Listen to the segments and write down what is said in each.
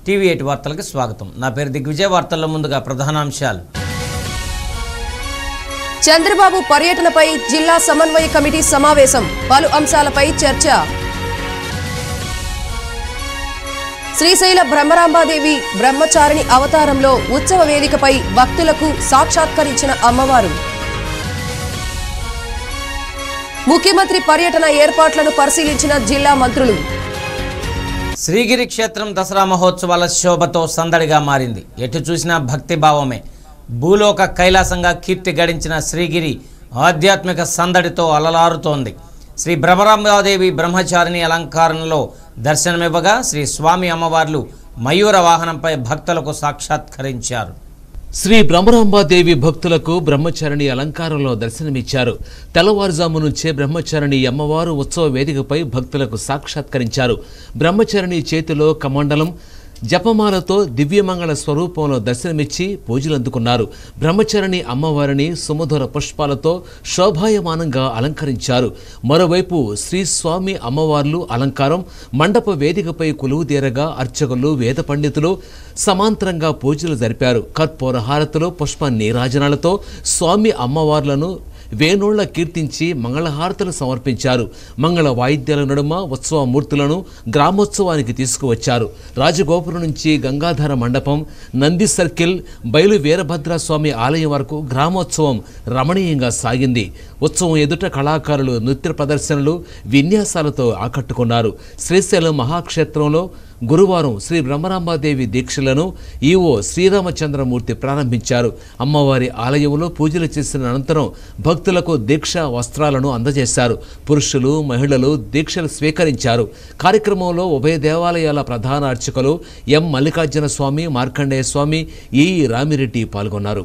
TV eight వార్తలకు స్వాగతం నా పేరు దిగ్విజయ్ వార్తల్లో ముందుగా ప్రధానాంశాలు చంద్రబాబు పర్యటనపై జిల్లా సమన్వయ కమిటీ సమావేశం పలు అంశాలపై చర్చ శ్రీశైల బ్రహ్మరాంబాదేవి బ్రహ్మచారిణి అవతారంలో ఉత్సవ వేదికపై భక్తులకు సాక్షాత్కరించిన అమ్మవారు ముఖ్యమంత్రి పర్యటన ఏర్పాట్లను పరిశీలించిన జిల్లా మంత్రులు శ్రీగిరి క్షేత్రం దసరా మహోత్సవాల శోభతో సందడిగా మారింది ఎటు చూసినా భక్తి భావమే భూలోక కైలాసంగా కీర్తి గడించిన శ్రీగిరి ఆధ్యాత్మిక సందడితో అలలారుతోంది శ్రీ భ్రమరాంబాదేవి బ్రహ్మచారిణి అలంకారంలో దర్శనమివ్వగా శ్రీ స్వామి అమ్మవార్లు మయూర వాహనంపై భక్తులకు సాక్షాత్కరించారు శ్రీ బ్రహ్మరాంబాదేవి భక్తులకు బ్రహ్మచారిణి అలంకారంలో దర్శనమిచ్చారు తెల్లవారుజాము నుంచే బ్రహ్మచారిణి అమ్మవారు ఉత్సవ వేదికపై భక్తులకు సాక్షాత్కరించారు బ్రహ్మచారిణి చేతిలో కమండలం జపమాలతో దివ్యమంగళ స్వరూపంలో దర్శనమిచ్చి పూజలు అందుకున్నారు బ్రహ్మచారిణి అమ్మవారిని సుమధుర పుష్పాలతో శోభాయమానంగా అలంకరించారు మరోవైపు శ్రీ స్వామి అమ్మవార్లు అలంకారం మండప వేదికపై కొలువుదీరగా అర్చకులు వేద పండితులు సమాంతరంగా పూజలు జరిపారు కర్పూర హారతులు పుష్ప నీరాజనాలతో స్వామి అమ్మవార్లను వేణోళ్ల కీర్తించి మంగళహారతులు సమర్పించారు మంగళ వాయిద్యాల నడుమ ఉత్సవ మూర్తులను గ్రామోత్సవానికి తీసుకువచ్చారు రాజగోపురం నుంచి గంగాధర మండపం నంది సర్కిల్ బయలు వీరభద్ర స్వామి ఆలయం వరకు గ్రామోత్సవం రమణీయంగా సాగింది ఉత్సవం ఎదుట కళాకారులు నృత్య ప్రదర్శనలు విన్యాసాలతో ఆకట్టుకున్నారు శ్రీశైలం మహాక్షేత్రంలో గురువారం శ్రీ బ్రహ్మరాంబాదేవి దీక్షలను ఈవో శ్రీరామచంద్రమూర్తి ప్రారంభించారు అమ్మవారి ఆలయంలో పూజలు చేసిన అనంతరం భక్తులకు దీక్ష వస్త్రాలను అందజేశారు పురుషులు మహిళలు దీక్షలు స్వీకరించారు కార్యక్రమంలో ఉభయ దేవాలయాల ప్రధాన అర్చకులు ఎం మల్లికార్జున స్వామి మార్కండేయ స్వామి ఈ రామిరెడ్డి పాల్గొన్నారు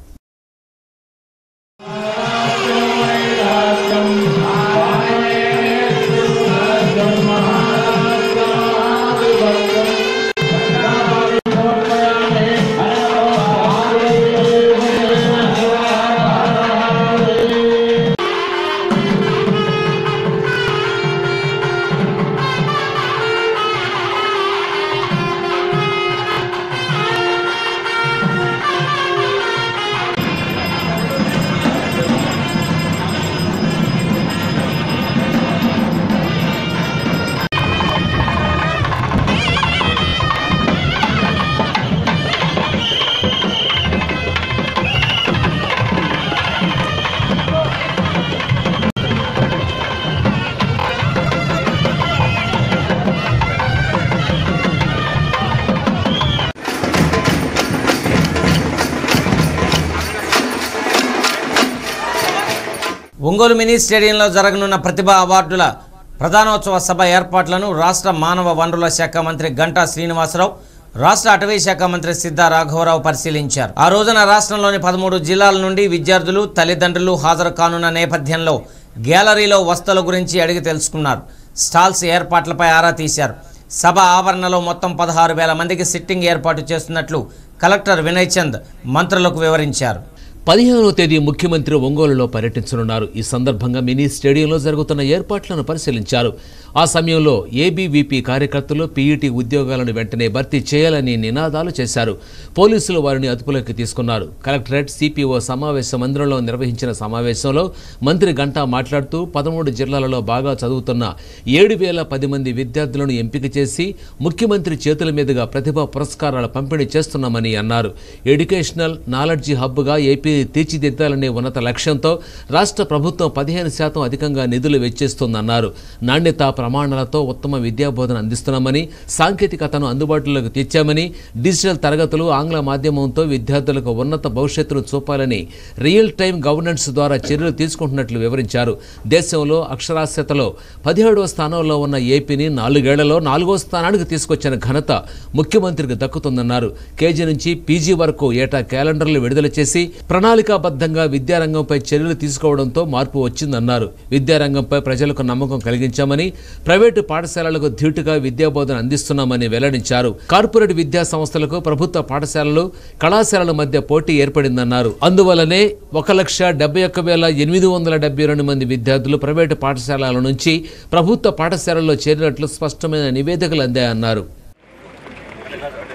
ఒంగోలు మినీ స్టేడియంలో జరగనున్న ప్రతిభా అవార్డుల ప్రధానోత్సవ సభ ఏర్పాట్లను రాష్ట్ర మానవ వనరుల శాఖ మంత్రి గంటా శ్రీనివాసరావు రాష్ట్ర అటవీ శాఖ మంత్రి సిద్ధా రాఘవరావు పరిశీలించారు ఆ రోజున రాష్ట్రంలోని పదమూడు జిల్లాల నుండి విద్యార్థులు తల్లిదండ్రులు హాజరు కానున్న నేపథ్యంలో గ్యాలరీలో వస్తువుల గురించి అడిగి తెలుసుకున్నారు స్టాల్స్ ఏర్పాట్లపై ఆరా తీశారు సభ ఆవరణలో మొత్తం పదహారు వేల మందికి సిట్టింగ్ ఏర్పాటు చేస్తున్నట్లు కలెక్టర్ వినయ్ చంద్ మంత్రులకు వివరించారు పదిహేనవ తేదీ ముఖ్యమంత్రి ఒంగోలులో పర్యటించనున్నారు ఈ సందర్భంగా మినీ స్టేడియంలో జరుగుతున్న ఏర్పాట్లను పరిశీలించారు ఆ సమయంలో ఏబీవీపీ కార్యకర్తలు పీఈటీ ఉద్యోగాలను వెంటనే భర్తీ చేయాలని నినాదాలు చేశారు పోలీసులు వారిని అదుపులోకి తీసుకున్నారు కలెక్టరేట్ సిపిఓ సమావేశ మందిరంలో నిర్వహించిన సమావేశంలో మంత్రి గంటా మాట్లాడుతూ పదమూడు జిల్లాలలో బాగా చదువుతున్న ఏడు వేల పది మంది విద్యార్థులను ఎంపిక చేసి ముఖ్యమంత్రి చేతుల మీదుగా ప్రతిభా పురస్కారాల పంపిణీ చేస్తున్నామని అన్నారు ఎడ్యుకేషనల్ నాలెడ్జీ హబ్గా ఏపీ తీర్చిదిద్దాలనే ఉన్నత లక్ష్యంతో రాష్ట్ర ప్రభుత్వం పదిహేను శాతం అధికంగా నిధులు వెచ్చిస్తోందన్నారు నాణ్యత ప్రమాణాలతో ఉత్తమ విద్యాబోధన అందిస్తున్నామని సాంకేతికతను అందుబాటులోకి తెచ్చామని డిజిటల్ తరగతులు ఆంగ్ల మాధ్యమంతో విద్యార్థులకు ఉన్నత భవిష్యత్తును చూపాలని రియల్ టైం గవర్నెన్స్ ద్వారా చర్యలు తీసుకుంటున్నట్లు వివరించారు దేశంలో అక్షరాస్యతలో పదిహేడవ స్థానంలో ఉన్న ఏపీని నాలుగేళ్లలో నాలుగో స్థానానికి తీసుకొచ్చిన ఘనత ముఖ్యమంత్రికి దక్కుతుందన్నారు కేజీ నుంచి పీజీ వరకు ఏటా క్యాలెండర్లు విడుదల చేసి ప్రణాళికాబద్ధంగా విద్యారంగంపై చర్యలు తీసుకోవడంతో మార్పు వచ్చిందన్నారు విద్యారంగంపై ప్రజలకు నమ్మకం కలిగించామని ప్రైవేటు పాఠశాలలకు ధీటుగా విద్యాబోధన అందిస్తున్నామని వెల్లడించారు కార్పొరేట్ విద్యా సంస్థలకు ప్రభుత్వ పాఠశాలలు కళాశాలల మధ్య పోటీ ఏర్పడిందన్నారు అందువల్లనే ఒక లక్ష డెబ్బై ఒక్క వేల ఎనిమిది వందల డెబ్బై రెండు మంది విద్యార్థులు ప్రైవేటు పాఠశాలల నుంచి ప్రభుత్వ పాఠశాలల్లో చేరినట్లు స్పష్టమైన నివేదికలు అందాయన్నారు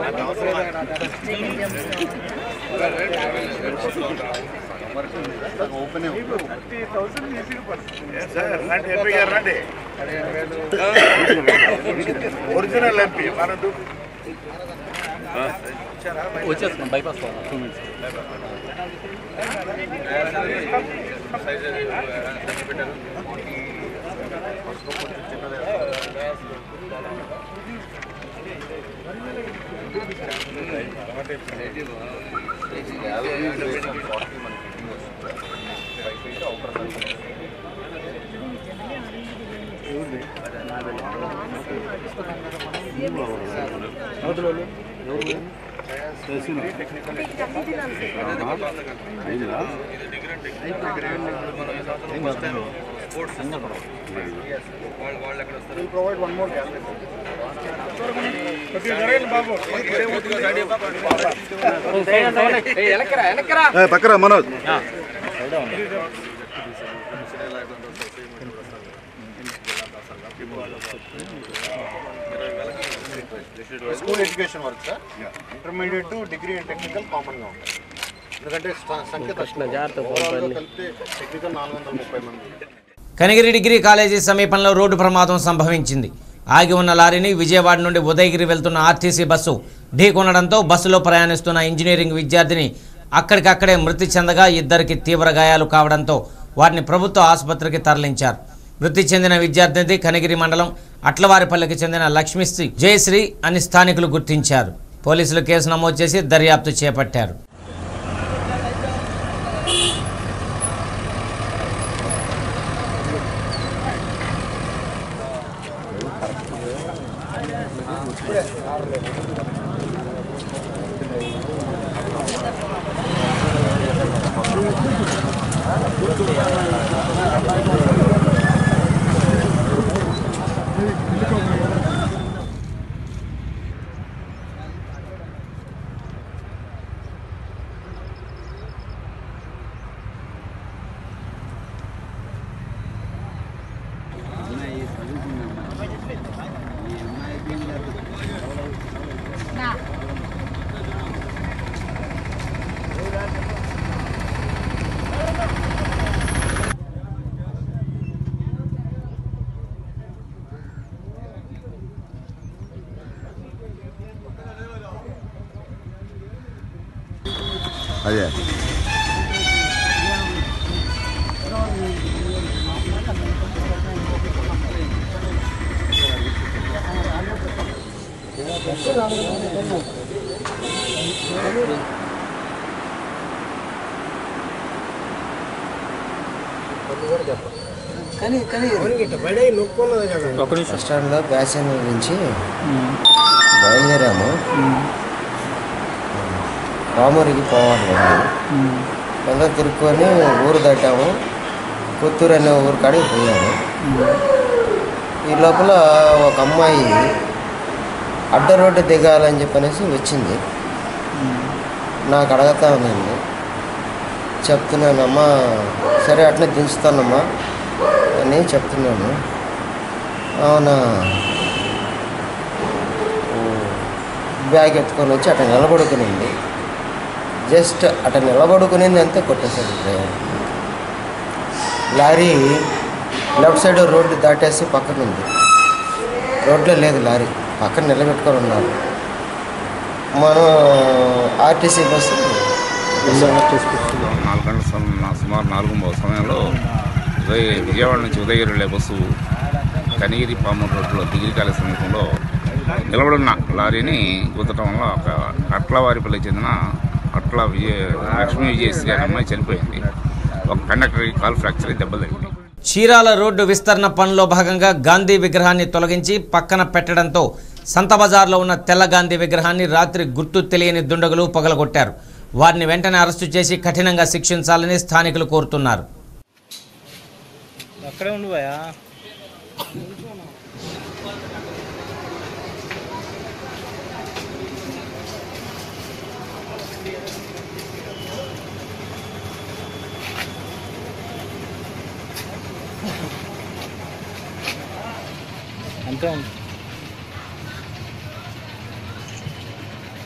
ఒరిజినల్ ఎంపీ మన వచ్చేస్తున్నాం బైపాస్ టూ మినిట్స్ పక్కరా Manoj school education work sir intermediate degree and technical common గా ఉంటాయి ఎందుకంటే స- సంఖ్య తక్కువ ఓవరాల్ గా కలిపితే టెక్నికల్ నాలుగు వందల ముప్పై మంది కనిగిరి డిగ్రీ కాలేజీ సమీపంలో రోడ్డు ప్రమాదం సంభవించింది ఆగి ఉన్న లారీని విజయవాడ నుండి ఉదయగిరి వెళ్తున్న ఆర్టీసీ బస్సు ఢీకొనడంతో బస్సులో ప్రయాణిస్తున్న ఇంజనీరింగ్ విద్యార్థిని అక్కడికక్కడే మృతి చెందగా ఇద్దరికి తీవ్ర గాయాలు కావడంతో వారిని ప్రభుత్వ ఆసుపత్రికి తరలించారు మృతి చెందిన విద్యార్థిని కనిగిరి మండలం అట్లవారిపల్లికి చెందిన లక్ష్మిశ్రీ జయశ్రీ అని స్థానికులు గుర్తించారు పోలీసులు కేసు నమోదు చేసి దర్యాప్తు చేపట్టారు అదే బస్ స్టాండ్లో ప్యాసింజర్ నుంచి బయలుదేరాము రామూరికి పోవాలి మళ్ళీ తిరుక్కొని ఊరు దాటాము పుత్తూరు అనే ఊరు కాడికి పోయాము ఈ లోపల ఒక అమ్మాయి అడ్డ రోడ్డు దిగాలని చెప్పనేసి వచ్చింది నాకు అడగతా ఉందండి చెప్తున్నానమ్మా సరే అట్లా దించుతానమ్మా అని చెప్తున్నాను అవునా ఓ, బ్యాగ్ ఎత్తుకొని వచ్చి అట్లా నిలబడుకునింది జస్ట్ అట్లా నిలబడుకునింది అంతే కొట్టేశాడు driver lorry left side road దాటేసి పక్కన ఉంది రోడ్లో లేదు లారీ పక్కన నిలబెట్టుకొని ఉన్నారు మనం ఆర్టీసీ బస్సు నాలుగు గంటల సమ- సుమారు నాలుగు మూడు సమయంలో ఉదయ విజయవాడ నుంచి ఉదయగిరి వెళ్ళే బస్సు కనిగిరి పామూరు రోడ్లో డిగ్రీ కాలేజ్ సమీపంలో నిలబడున్న లారీని గుద్దటం వల్ల ఒక అట్లవారిపల్లికి చెందిన అట్ల విజయ లక్ష్మీ విజయశ్రీ అనే అమ్మాయి చనిపోయింది ఒక కండక్టర్కి కాల్ ఫ్రాక్చర్ అయి దెబ్బ తగిలింది చీరాల రోడ్డు విస్తరణ పనిలో భాగంగా గాంధీ విగ్రహాన్ని తొలగించి పక్కన పెట్టడంతో సంత బజార్లో ఉన్న తెల్ల గాంధీ విగ్రహాన్ని రాత్రి గుర్తు తెలియని దుండగులు పగలగొట్టారు వారిని వెంటనే అరెస్టు చేసి కఠినంగా శిక్షించాలని స్థానికులు కోరుతున్నారు అక్కడే ఉండు భయా అంతే ఉంది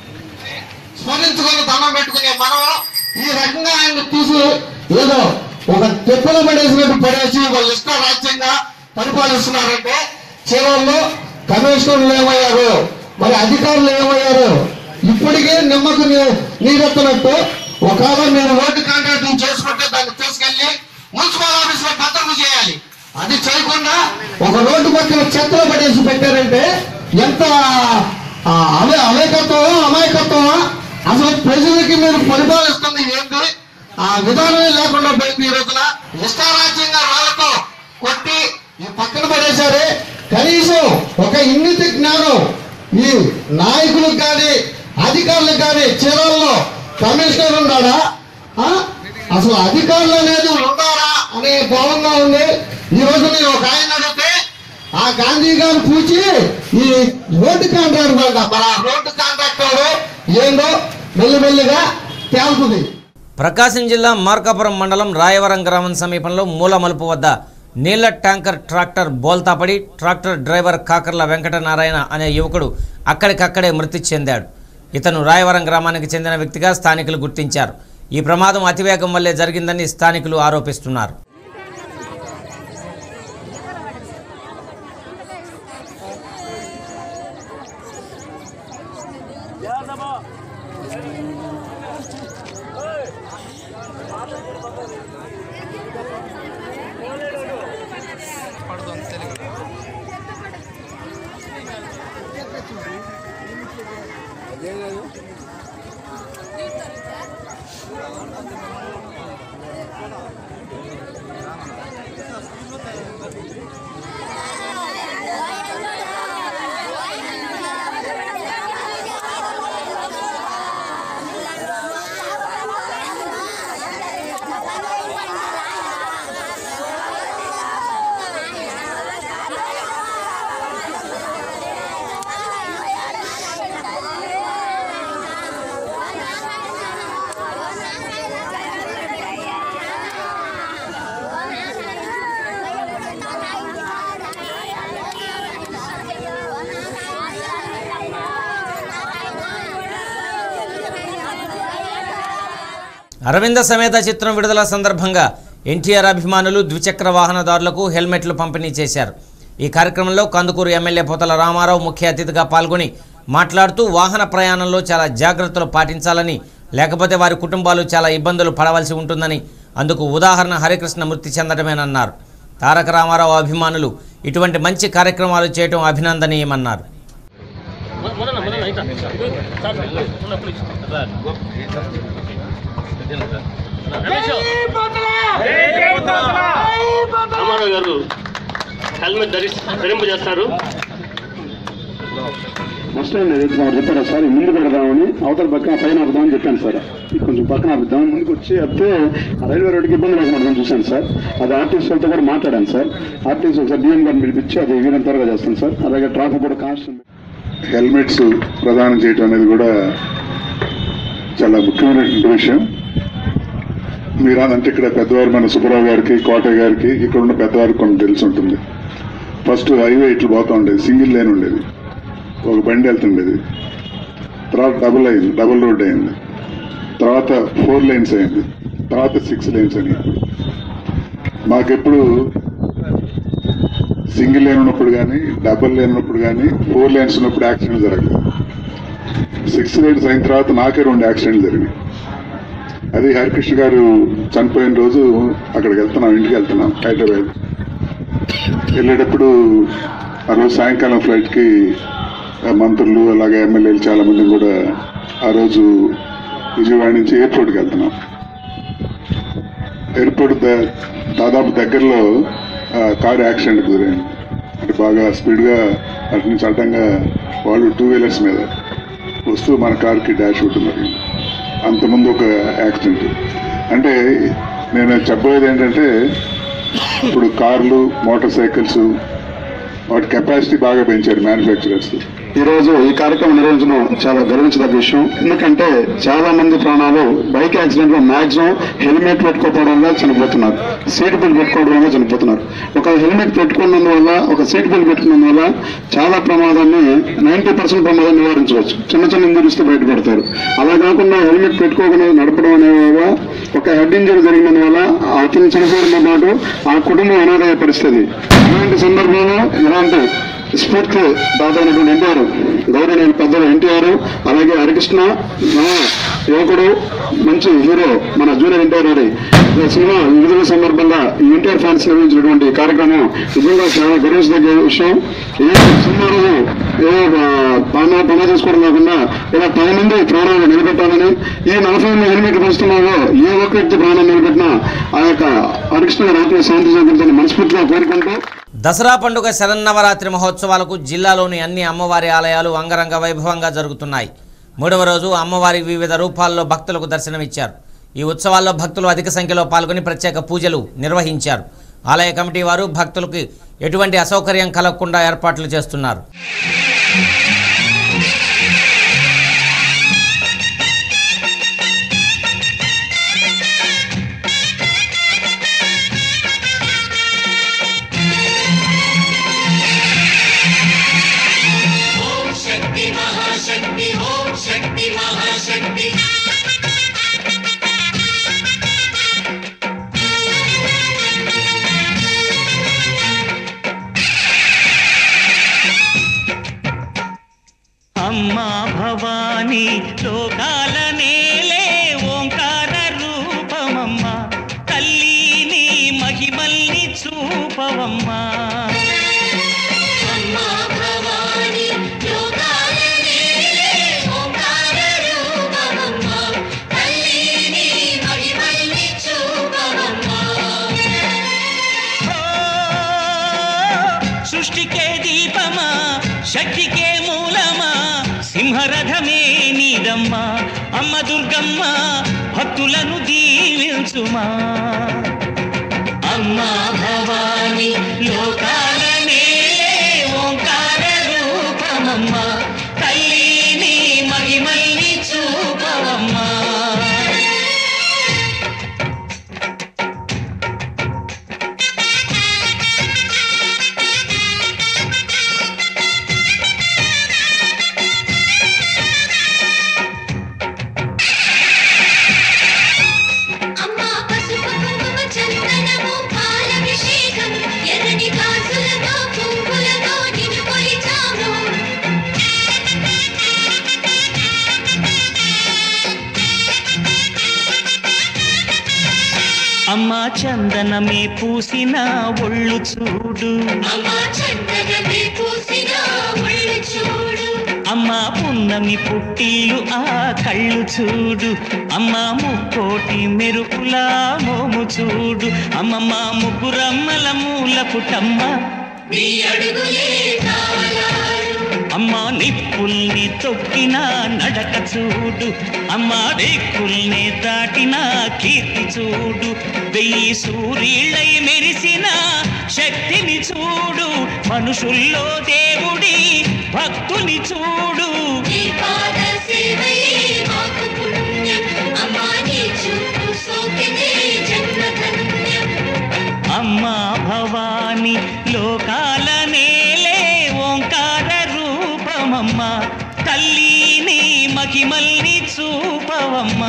ఈ రకంగా ఆయన తీసి ఏదో ఒక తెప్పలు పడేసినట్టు పడేసి వాళ్ళు ఇష్ట రాజ్యంగా పరిపాలిస్తున్నారంటే చివరిలో కమిషనర్లు ఏమయ్యారు మరి అధికారులు ఏమయ్యారు ఇప్పటికే నిమ్మకు నీ- నీరెత్తనట్టు ఒకవేళ మీరు రోడ్డు కాంట్రాక్టింగ్ చేసుకుంటే దాన్ని తీసుకెళ్లి మున్సిపల్ ఆఫీస్ లో భద్రత చేయాలి అది చేయకుండా ఒక రోడ్డు పక్కన చెత్తలు పడేసి పెట్టారంటే ఎంత ఆ, అమే అమాయకత్వమా అమాయకత్వమా అసలు ప్రజలకి మీరు పరిపాలిస్తుంది ఏంటి ఆ విధానమే లేకుండా పోయింది ఈ రోజున ఇష్టారాజ్యంగా రాళ్లతో కొట్టి ఈ పక్కన పడేశారే కనీసం ఒక ఇన్నిత జ్ఞానం ఈ నాయకులకు కానీ అధికారులకు కానీ చీరల్లో కమిషనర్ ఉన్నాడా ఆ? అసలు అధికారులు అనేది ఉన్నారా అనే భావంగా ఉంది ఈ రోజు నేను ఒక ఆయన అడిగితే ఆ గాంధీ గారు పూచి ఈ రోడ్డు కాంట్రాక్ట్ వాళ్ళ మన రోడ్డు కాంట్రాక్టర్ ఏందో మెల్లిమెల్లిగా తేలుతుంది ప్రకాశం జిల్లా మార్కాపురం మండలం రాయవరం గ్రామం సమీపంలో మూల మలుపు వద్ద నీళ్ల ట్యాంకర్ ట్రాక్టర్ బోల్తాపడి ట్రాక్టర్ డ్రైవర్ కాకర్ల వెంకటనారాయణ అనే యువకుడు అక్కడికక్కడే మృతి చెందాడు ఇతను రాయవరం గ్రామానికి చెందిన వ్యక్తిగా స్థానికులు గుర్తించారు ఈ ప్రమాదం అతివేగం వల్లే జరిగిందని స్థానికులు ఆరోపిస్తున్నారు అరవింద సమేత చిత్రం విడుదల సందర్భంగా ఎన్టీఆర్ అభిమానులు ద్విచక్ర వాహనదారులకు హెల్మెట్లు పంపిణీ చేశారు ఈ కార్యక్రమంలో కందుకూరు ఎమ్మెల్యే పోతల రామారావు ముఖ్య అతిథిగా పాల్గొని మాట్లాడుతూ వాహన ప్రయాణంలో చాలా జాగ్రత్తలు పాటించాలని లేకపోతే వారి కుటుంబాలు చాలా ఇబ్బందులు పడవలసి ఉంటుందని అందుకు ఉదాహరణ హరికృష్ణ మృతి చెందడమేనన్నారు తారక రామారావు అభిమానులు ఇటువంటి మంచి కార్యక్రమాలు చేయడం అభినందనీయమన్నారు మొన్న మొన్న అయితే సార్ ఉన్నప్పుడు సార్ రమేష్ రామారావు గారు హెల్మెట్ ధరి ధరింపజేస్తారు ఫస్ట్ టైం ఏదైతే మాకు చెప్పారో సార్ ఈ ముందు పెడదామని అవతల పక్కన పైన ఆపుదామని చెప్పాను సార్ ఇది కొంచెం పక్కన ఆపుదాం ముందుకు వచ్చి అప్పితే ఆ రైల్వే రోడ్డుకి ఇబ్బంది లేకుండా చూశాను సార్ అది ఆర్టీసీ వాళ్ళతో కూడా మాట్లాడాను సార్ ఆర్టీసీ ఒకసారి డిఎం గారిని పిలిపించి అది వీరం త్వరగా చేస్తాను సార్ అలాగే ట్రాఫిక్ కూడా కాన్స్టెంట్ హెల్మెట్స్ ప్రదానం చేయటం అనేది కూడా చాలా ముఖ్యమైనటువంటి విషయం మీరు అంటే ఇక్కడ పెద్దవారు మన సుబ్బరావు గారికి కోటయ్య గారికి ఇక్కడ ఉన్న పెద్దవారికి కొన్ని తెలిసి ఉంటుంది ఫస్ట్ హైవే ఇట్లా పోతా ఉండేది సింగిల్ లైన్ ఉండేది ఒక బండి వెళ్తుండేది తర్వాత డబుల్ అయింది డబుల్ రోడ్ అయింది తర్వాత ఫోర్ లైన్స్ అయింది తర్వాత సిక్స్ లైన్స్ అని మాకెప్పుడు సింగిల్ లైన్ ఉన్నప్పుడు కానీ డబుల్ లైన్ ఉన్నప్పుడు కానీ ఫోర్ లైన్స్ ఉన్నప్పుడు యాక్సిడెంట్ జరగలేదు సిక్స్ లైన్స్ అయిన తర్వాత నాకే రెండు యాక్సిడెంట్లు జరిగినాయి అది హరికృష్ణ గారు చనిపోయిన రోజు అక్కడికి వెళ్తున్నాం ఇంటికి వెళ్తున్నాం హైదరాబాద్ వెళ్ళేటప్పుడు ఆ రోజు సాయంకాలం ఫ్లైట్కి ఆ మంత్రులు అలాగే ఎమ్మెల్యేలు చాలా మంది కూడా ఆ రోజు విజయవాడ నుంచి ఎయిర్పోర్ట్కి వెళ్తున్నాం ఎయిర్పోర్ట్ ద- దాదాపు దగ్గరలో ఆ, కారు యాక్సిడెంట్ కుదిరింది అంటే బాగా స్పీడ్గా అటు నుంచి అడ్డంగా వాళ్ళు టూ వీలర్స్ మీద వస్తూ మన కార్కి డాష్ ఉంటుంది అంతకుముందు ఒక యాక్సిడెంట్ అంటే నేను చెప్పబోయేది ఏంటంటే ఇప్పుడు కార్లు మోటార్ సైకిల్స్ వాటి కెపాసిటీ బాగా పెంచారు మ్యానుఫ్యాక్చరర్స్ ఈ రోజు ఈ కార్యక్రమం నిర్వహించడం చాలా గర్వించదగ్గ విషయం ఎందుకంటే చాలా మంది ప్రాణాలు బైక్ యాక్సిడెంట్ లో మాక్సిమం హెల్మెట్ పెట్టుకోవడం వల్ల చనిపోతున్నారు సీట్ బెల్ట్ పెట్టుకోవడం వల్ల చనిపోతున్నారు ఒక హెల్మెట్ పెట్టుకున్నందువల్ల ఒక సీట్ బెల్ట్ పెట్టుకున్నందువల్ల చాలా ప్రమాదాన్ని నైన్టీ పర్సెంట్ ప్రమాదాన్ని నివారించవచ్చు చిన్న చిన్న ఇంజరీస్ తో బయటపడతారు అలా కాకుండా హెల్మెట్ పెట్టుకోకుండా నడపడం అనే వల్ల ఒక హెడ్ ఇంజరీ జరిగిన వల్ల అతను చనిపోవడం పాటు ఆ కుటుంబం అనాథయ్యే పరిస్థితి ఇలాంటి సందర్భంలో ఇలాంటి స్ఫూర్తి దాదానటువంటి ఎన్టీఆర్ గౌరవనీయ పెద్దలు ఎన్టీఆర్ అలాగే హరికృష్ణ మన యువకుడు మంచి హీరో మన జూనియర్ ఎన్టీఆర్ గారి ఈ సినిమా విడుదల సందర్భంగా ఈ ఎన్టీఆర్ ఫ్యాన్స్ నిర్వహించినటువంటి కార్యక్రమం నిజంగా చాలా గర్వించదగ్గ విషయం ఏ సినిమా రోజు ఏ పన పన చేసుకోవడం కాకుండా ఇలా పది మంది ప్రాణాలు నిలబెట్టాలని ఈ నలభై ఎనిమిది హెల్మెట్లు పంచుతున్నారో ఏ ఒక్క వ్యక్తి ప్రాణాలు నిలబెట్టినా ఆ యొక్క హరికృష్ణ గారి ఆత్మ శాంతి చేకూరుతుందని మనస్ఫూర్తిగా కోరుకుంటూ దసరా పండుగ శరన్నవరాత్రి మహోత్సవాలకు జిల్లాలోని అన్ని అమ్మవారి ఆలయాలు అంగరంగ వైభవంగా జరుగుతున్నాయి మూడవ రోజు అమ్మవారి వివిధ రూపాల్లో భక్తులకు దర్శనమిచ్చారు ఈ ఉత్సవాల్లో భక్తులు అధిక సంఖ్యలో పాల్గొని ప్రత్యేక పూజలు నిర్వహించారు ఆలయ కమిటీ వారు భక్తులకు ఎటువంటి అసౌకర్యం కలగకుండా ఏర్పాట్లు చేస్తున్నారు అమ్మా భవానీ లోకాల నేలే ఓంకార రూపమమ్మా తల్లి నీ మహిమల్ని చూపవమ్మా సృష్టికే దీపమా శక్తికే మూలమా సింహరథమే నీదమ్మా అమ్మ దుర్గమ్మ భక్తులను దీవించుమా అమ్మా భవాని లోకాల నేలే ఓంకార రూపమమ్మా తల్లిని మహిమల్ని చూపవమ్మా అమ్మా పసుపు కుంకుమ చందనము పాలభిషేకం ఎర్రని కాసులతో పువ్వులతో నిన్ను కొలిచాము అమ్మా చందనమే పూసిన ఒళ్ళు చూడు అమ్మా చందనమే పూసిన ఒళ్ళు చూడు అమ్మా పున్నమి పుట్టిల్లు ఆ కళ్ళు చూడు అమ్మా ముక్కోటి మెరుపులా మోము చూడు అమ్మమ్మ ముగ్గురమ్మల మూల పుట్టమ్మ నీ అడుగులే తాళాలు అమ్మా నిప్పుల్ని తొక్కిన నడక చూడు అమ్మా దిక్కుల్ని దాటిన కీర్తి చూడు వెయ్యి సూర్యుళ్ళై మెరిసిన శక్తిని చూడు మనుషుల్లో దేవుడి భక్తుని చూడు నీ పాద సేవయే మాకు పుణ్యం అమ్మా నీ చూపు సోకినే జన్మ ధన్యం అమ్మా భవాని లోకాల నేలే ఓంకార రూపమమ్మా తల్లిని మహిమల్ని చూపవమ్మా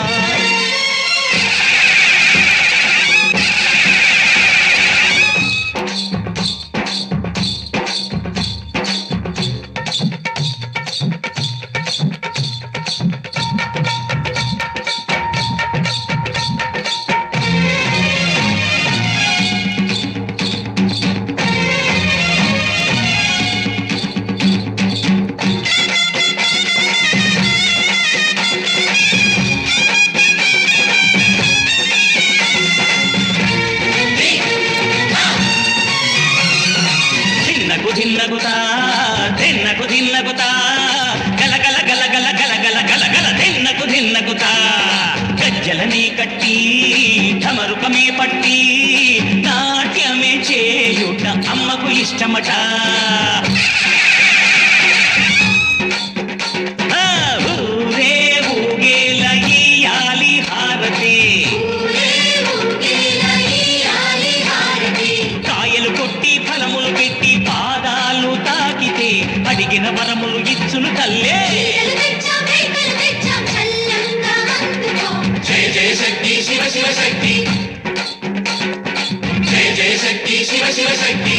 ధిన్నకు ధిన్నగుతా ధిన్నకు ధిన్నగుతా గల గల గల గల గల గల గల గల ధిన్నకు ధిన్నగుతా గజ్జలనే కట్టి ఢమరుకమే పట్టి నాట్యమే చేయుట అమ్మకు ఇష్టమట జయ శక్తి శివ శివ శక్తి జయ జయ శక్తి శివ శివ శక్తి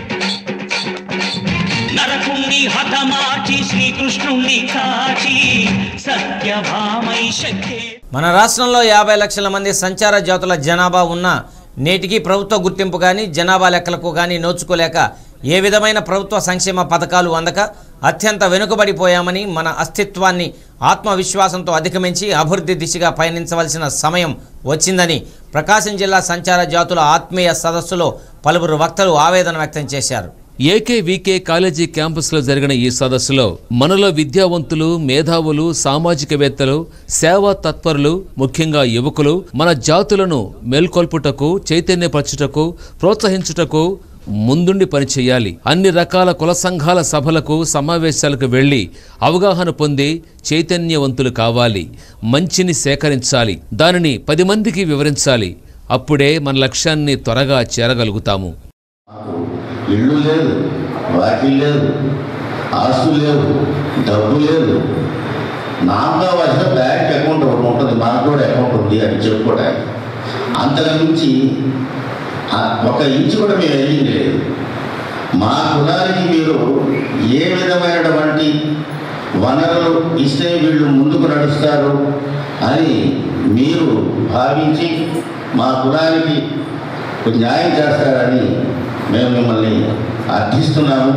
నరకుణ్ణి హతమార్చి శ్రీకృష్ణుణ్ణి కాచి సత్యభామై శక్తి మన రాష్ట్రంలో యాభై లక్షల మంది సంచార జాతుల జనాభా ఉన్న నేటికి ప్రభుత్వ గుర్తింపు కానీ జనాభా లెక్కలకు కానీ నోచుకోలేక ఏ విధమైన ప్రభుత్వ సంక్షేమ పథకాలు అందక అత్యంత వెనుకబడిపోయామని మన అస్తిత్వాన్ని ఆత్మవిశ్వాసంతో అధిగమించి అభివృద్ధి దిశగా పయనించవలసిన సమయం వచ్చిందని ప్రకాశం జిల్లా సంచార జాతుల ఆత్మీయ సదస్సులో పలువురు వక్తలు ఆవేదన వ్యక్తం చేశారు ఏకేవికే కాలేజీ క్యాంపస్లో జరిగిన ఈ సదస్సులో మనలో విద్యావంతులు మేధావులు సామాజికవేత్తలు సేవా తత్పరులు ముఖ్యంగా యువకులు మన జాతులను మేల్కొల్పుటకు చైతన్యపరచుటకు ప్రోత్సహించుటకు ముందుండి పనిచేయాలి అన్ని రకాల కుల సంఘాల సభలకు సమావేశాలకు వెళ్ళి అవగాహన పొంది చైతన్యవంతులు కావాలి మంచిని సేకరించాలి దానిని పది మందికి వివరించాలి అప్పుడే మన లక్ష్యాన్ని త్వరగా చేరగలుగుతాము ఇల్లు లేదు వాకిల్ లేదు ఆస్తులు లేవు డబ్బు లేదు నాకు కావాల్సిన బ్యాంక్ అకౌంట్ ఒకటి ఉంటుంది మాకు కూడా అకౌంట్ ఉంది అని చెప్పుకోవడానికి అంతకు మించి ఆ ఒక ఇంచు కూడా మేము వెళ్ళింది లేదు మా కులానికి మీరు ఏ విధమైనటువంటి వనరులు ఇస్తే వీళ్ళు ముందుకు నడుస్తారు అని మీరు భావించి మా కులానికి న్యాయం చేస్తారని మేము మిమ్మల్ని అర్థిస్తున్నాము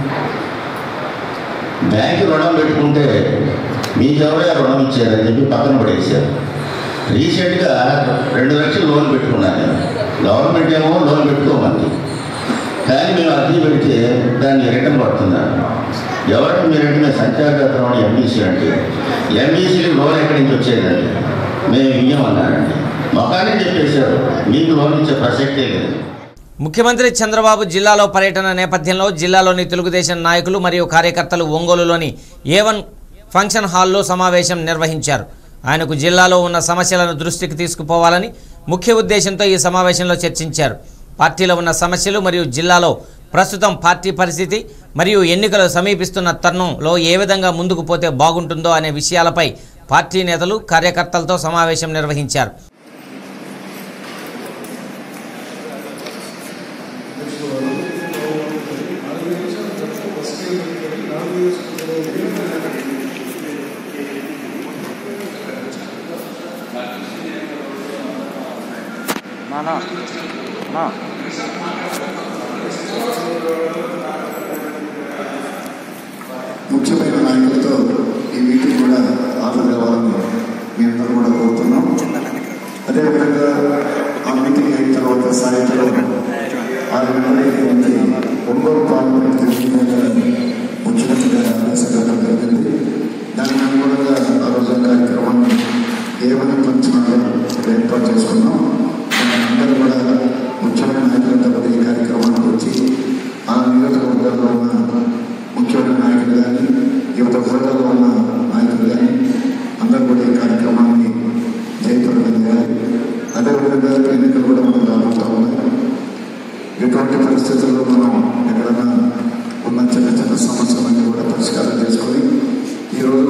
బ్యాంకు రుణం పెట్టుకుంటే మీకెవరే రుణం ఇచ్చారని చెప్పి పక్కన పడేశారు రీసెంట్గా రెండు లక్షలు లోన్ పెట్టుకున్నాను నేను గవర్నమెంట్ ఏమో లోన్ పెట్టుకోమంది కానీ మేము అర్జీ పెడితే దాన్ని రిటర్న్ పడుతున్నాను ఎవరికి మీరంటే మేము సంచారకర్తలం ఎంబీసీ అంటే ఎంబీసీకి లోన్ ఎక్కడి నుంచి వచ్చేదండి మేము ఇయ్యమన్నారండి మొఖాన్ని చెప్పేశారు మీకు లోన్ ఇచ్చే ప్రసక్తే లేదు ముఖ్యమంత్రి చంద్రబాబు జిల్లాలో పర్యటన నేపథ్యంలో జిల్లాలోని తెలుగుదేశం నాయకులు మరియు కార్యకర్తలు ఒంగోలులోని ఏవన్ ఫంక్షన్ హాల్లో సమావేశం నిర్వహించారు ఆయనకు జిల్లాలో ఉన్న సమస్యలను దృష్టికి తీసుకుపోవాలని ముఖ్య ఉద్దేశంతో ఈ సమావేశంలో చర్చించారు పార్టీలో ఉన్న సమస్యలు మరియు జిల్లాలో ప్రస్తుతం పార్టీ పరిస్థితి మరియు ఎన్నికలు సమీపిస్తున్న తరుణంలో ఏ విధంగా ముందుకు పోతే బాగుంటుందో అనే విషయాలపై పార్టీ నేతలు కార్యకర్తలతో సమావేశం నిర్వహించారు ముఖ్యమైన నాయకులతో ఈ మీటింగ్ కూడా హాజరు కావాలని మీ అందరూ కూడా కోరుతున్నాం అదేవిధంగా ఆ మీటింగ్ అయిన తర్వాత సాయంత్రం ఆరు గంటలకి నుంచి ఒంగోలు పార్లమెంట్ తెలియజేయాలని ముఖ్యమంత్రి గారి ఆదేశించడం జరిగింది దానికి అనుగుణంగా ఆ రోజు కార్యక్రమాన్ని ఏమైనా పంచనాలు ఏర్పాటు చేసుకున్నాం అందరూ కూడా ముఖ్యమైన నాయకులంతా కూడా ఈ కార్యక్రమానికి వచ్చి ఆ నియోజకవర్గాల్లో ఉన్న ముఖ్యమైన నాయకులు కానీ యువత హోదాలో ఉన్న నాయకులు కానీ అందరూ కూడా ఈ కార్యక్రమాన్ని జయప్రదం చేయాలి అదేవిధంగా ఎన్నికలు కూడా మనం రాబోతా ఉన్నాయి ఎటువంటి పరిస్థితుల్లో మనం ఎక్కడైనా ఉన్న చిన్న చిన్న సమస్యలన్నీ కూడా పరిష్కారం చేసుకొని ఈరోజు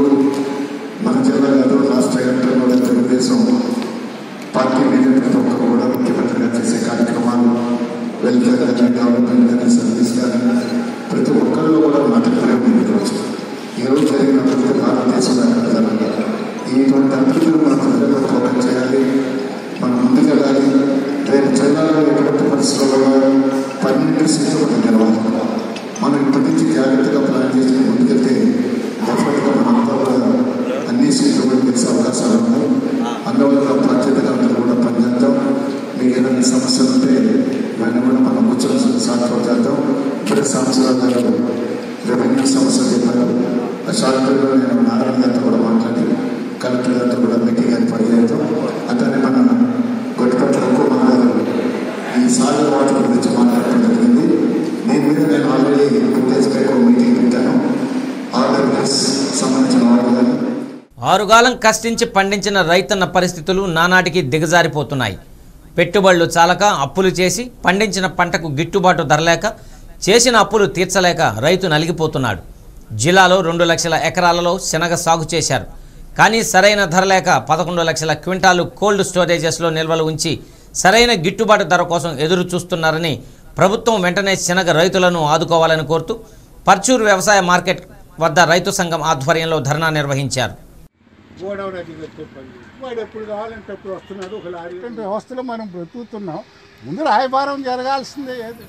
మన జిల్లా కాదు రాష్ట్ర వ్యాప్తంగా కూడా తెలుగుదేశం పార్టీ బీజేపీ ప్రతి ఒక్కరు కూడా ముఖ్యమంత్రిగా చేసే కార్యక్రమాలు వెల్ఫేర్ కానీ డెవలప్మెంట్ కానీ సర్వీస్ కానీ ప్రతి ఒక్కరిలో కూడా నాటకాలు ఈరోజు ఈరోజు జరిగిన ప్రతి భారతదేశం జరగాలి ఇటువంటి అభివృద్ధిని మన ప్రజలకు ఫోకస్ చేయాలి మనం ముందుకెళ్ళాలి రేపు జిల్లాలో ఎటువంటి పరిస్థితుల్లో పన్నెండు సీట్లు మనం గెలవాలి మనం ఇప్పటి నుంచి జాగ్రత్తగా ప్లాన్ చేసి ముందుకెళ్తే డెఫినెట్గా మనంతా కూడా అన్ని సీట్లు కూడా గెలిచే అవకాశాలు ఉన్నాయి అందువల్ల బాధ్యతగా అందరూ కూడా పనిచేద్దాం మీకు ఏదైనా సమస్యలు ఉంటే ఇవన్నీ కూడా మనం కూర్చొని సాధ్యం చేద్దాం ఇప్పుడే సంవత్సరాలు గారు రెవెన్యూ సమస్యలు చెప్పారు ఆ షార్ట్ పీరియడ్లో నేను నారాయణ గారితో కూడా మాట్లాడి కలెక్టర్ గారితో కూడా మీటింగ్ ఏర్పాటు చేద్దాం అతన్ని మన గొడ్డపట్ల హుకుమా గారు ఈ సాగర్ వాటర్ గురించి మాట్లాడడం జరిగింది దీని మీద నేను ఆల్రెడీ గుర్తేసిపోయి ఒక మీటింగ్ పెట్టాను ఆంధ్రప్రదేశ్ సంబంధించిన వాళ్ళు కానీ ఆరుగాలం కష్టించి పండించిన రైతన్న పరిస్థితులు నానాటికి దిగజారిపోతున్నాయి పెట్టుబడులు చాలక అప్పులు చేసి పండించిన పంటకు గిట్టుబాటు ధరలేక చేసిన అప్పులు తీర్చలేక రైతు నలిగిపోతున్నాడు జిల్లాలో రెండు లక్షల ఎకరాలలో శనగ సాగు చేశారు కానీ సరైన ధర లేక పదకొండు లక్షల క్వింటాలు కోల్డ్ స్టోరేజెస్లో నిల్వలు ఉంచి సరైన గిట్టుబాటు ధర కోసం ఎదురు చూస్తున్నారని ప్రభుత్వం వెంటనే శనగ రైతులను ఆదుకోవాలని కోరుతూ పర్చూరు వ్యవసాయ మార్కెట్ వద్ద రైతు సంఘం ఆధ్వర్యంలో ధర్నా నిర్వహించారు గోడౌన్ అది చెప్పండి వాడు ఎప్పుడు కావాలంటే ఎప్పుడు వస్తున్నాడు ఒక లారీ ఇటువంటి వ్యవస్థలో మనం బ్రతుకుతున్నాం ముందు రాయబారం జరగాల్సిందే ఏది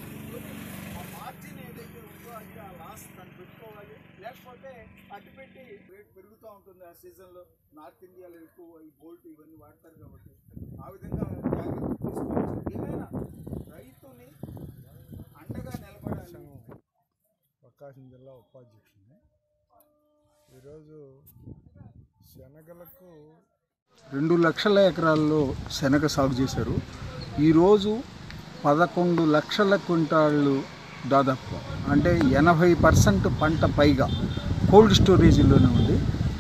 లేకపోతే అటు పెట్టి రేట్ పెరుగుతూ ఉంటుంది ఆ సీజన్లో నార్త్ ఇండియాలో ఎక్కువ ఈ బోల్ట్ ఇవన్నీ వాడతారు కాబట్టి ఆ విధంగా జాగ్రత్త తీసుకోవచ్చు ఏమైనా రైతుని అండగా నిలబడాలి ప్రకాశం జిల్లా ఉపాధ్యక్షుడిని ఈరోజు శనగలకు రెండు లక్షల ఎకరాల్లో శనగ సాగు చేశారు ఈరోజు పదకొండు లక్షల క్వింటాళ్ళు దాదాపు అంటే ఎనభై పర్సెంట్ పంట పైగా కోల్డ్ స్టోరేజీలోనే ఉంది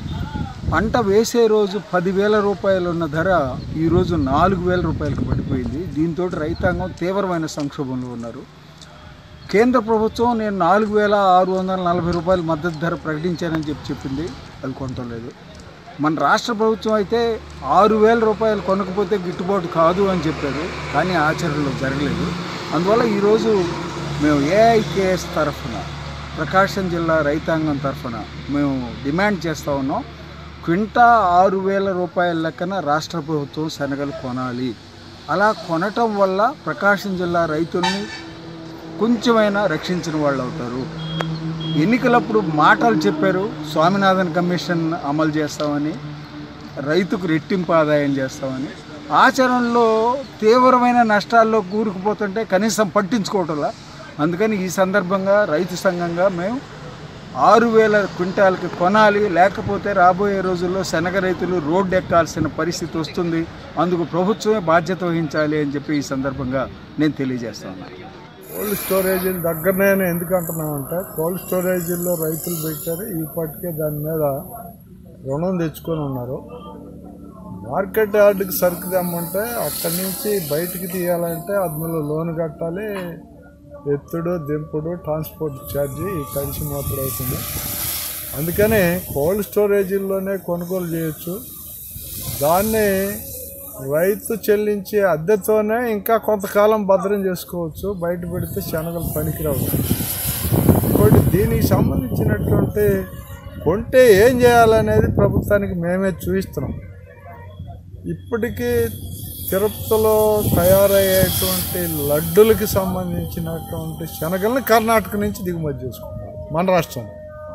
పంట వేసే రోజు పదివేల రూపాయలు ఉన్న ధర ఈరోజు నాలుగు వేల రూపాయలకు పడిపోయింది దీంతో రైతాంగం తీవ్రమైన సంక్షోభంలో ఉన్నారు కేంద్ర ప్రభుత్వం నేను నాలుగు వేల ఆరు వందల నలభై రూపాయల మద్దతు ధర ప్రకటించానని చెప్పి చెప్పింది అది కొనటలేదు మన రాష్ట్ర ప్రభుత్వం అయితే ఆరు వేల రూపాయలు కొనకపోతే గిట్టుబాటు కాదు అని చెప్పారు కానీ ఆచరణలో జరగలేదు అందువల్ల ఈరోజు మేము ఏఐకేఎస్ తరఫున ప్రకాశం జిల్లా రైతాంగం తరఫున మేము డిమాండ్ చేస్తూ ఉన్నాం క్వింటా ఆరు వేల రూపాయల లెక్కన రాష్ట్ర ప్రభుత్వం శనగలు కొనాలి అలా కొనటం వల్ల ప్రకాశం జిల్లా రైతుల్ని కొంచెమైనా రక్షించిన వాళ్ళు అవుతారు ఎన్నికలప్పుడు మాటలు చెప్పారు స్వామినాథన్ కమిషన్ అమలు చేస్తామని రైతుకు రెట్టింపు ఆదాయం చేస్తామని ఆచరణలో తీవ్రమైన నష్టాల్లో కూరుకుపోతుంటే కనీసం పట్టించుకోవటంలా అందుకని ఈ సందర్భంగా రైతు సంఘంగా మేము ఆరు వేల క్వింటాలకి కొనాలి లేకపోతే రాబోయే రోజుల్లో శనగ రైతులు రోడ్డు ఎక్కాల్సిన పరిస్థితి వస్తుంది అందుకు ప్రభుత్వమే బాధ్యత వహించాలి అని చెప్పి ఈ సందర్భంగా నేను తెలియజేస్తాను కోల్డ్ స్టోరేజీల దగ్గరనే ఎందుకు అంటున్నామంటే కోల్డ్ స్టోరేజీల్లో రైతులు పెట్టారు ఇప్పటికే దాని మీద రుణం తెచ్చుకొని ఉన్నారు మార్కెట్ యార్డ్కి సరుకు తెమ్మంటే అక్కడి నుంచి బయటికి తీయాలంటే అందులో లోన్ కట్టాలి ఎత్తుడు దింపుడు ట్రాన్స్పోర్ట్ ఛార్జీ కలిసి మాత్రం అవుతుంది అందుకని కోల్డ్ స్టోరేజీల్లోనే కొనుగోలు చేయొచ్చు దాన్ని రైతు చెల్లించే అద్దెతోనే ఇంకా కొంతకాలం భద్రం చేసుకోవచ్చు బయట పెడితే శనగలు పనికిరావు ఇంకోటి దీనికి సంబంధించినటువంటి కొంటే ఏం చేయాలనేది ప్రభుత్వానికి మేమే చూపిస్తున్నాం ఇప్పటికీ తిరుపతిలో తయారయ్యేటువంటి లడ్డులకి సంబంధించినటువంటి శనగలను కర్ణాటక నుంచి దిగుమతి చేసుకుంటాం మన రాష్ట్రం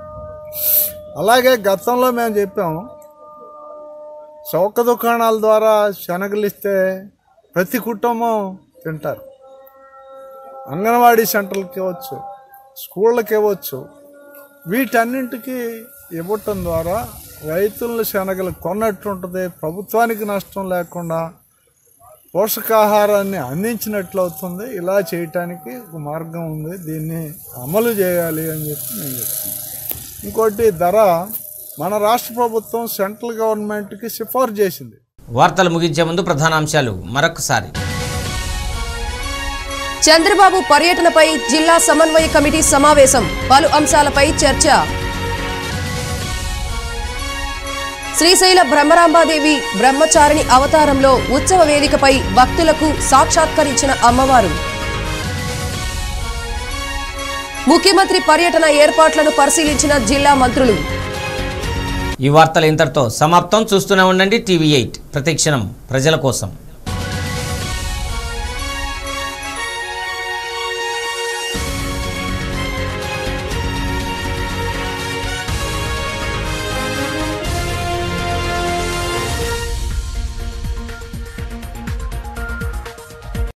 అలాగే గతంలో మేము చెప్పాము చౌక దుకాణాల ద్వారా శనగలు ఇస్తే ప్రతి కుటుంబం తింటారు అంగన్వాడీ సెంటర్లకి ఇవ్వచ్చు స్కూళ్ళకి ఇవ్వచ్చు వీటన్నింటికి ఇవ్వటం ద్వారా రైతుల శనగలు కొన్నట్టు ఉంటుంది ప్రభుత్వానికి నష్టం లేకుండా పోషకాహారాన్ని అందించినట్లు అవుతుంది ఇలా చేయటానికి ఒక మార్గం ఉంది దీన్ని అమలు చేయాలి అని చెప్పి నేను చెప్తున్నాను ఇంకోటి ధర మన రాష్ట్ర ప్రభుత్వం సెంట్రల్ గవర్నమెంట్కి సిఫార్సు చేసింది వార్తలు ముగించే ముందు ప్రధానాంశాలు మరొకసారి చంద్రబాబు పర్యటనపై జిల్లా సమన్వయ కమిటీ సమావేశం పలు అంశాలపై చర్చ శ్రీశైల బ్రహ్మరాంబాదేవి బ్రహ్మచారిణి అవతారంలో ఉత్సవ వేదికపై భక్తులకు సాక్షాత్కరించిన అమ్మవారు ముఖ్యమంత్రి పర్యటన ఏర్పాట్లను పరిశీలించిన జిల్లా మంత్రులు ఈ వార్తలు ఇంతటితో సమాప్తం చూస్తూనే ఉండండి టీవీ ఎయిట్ ప్రతిక్షణం ప్రజల కోసం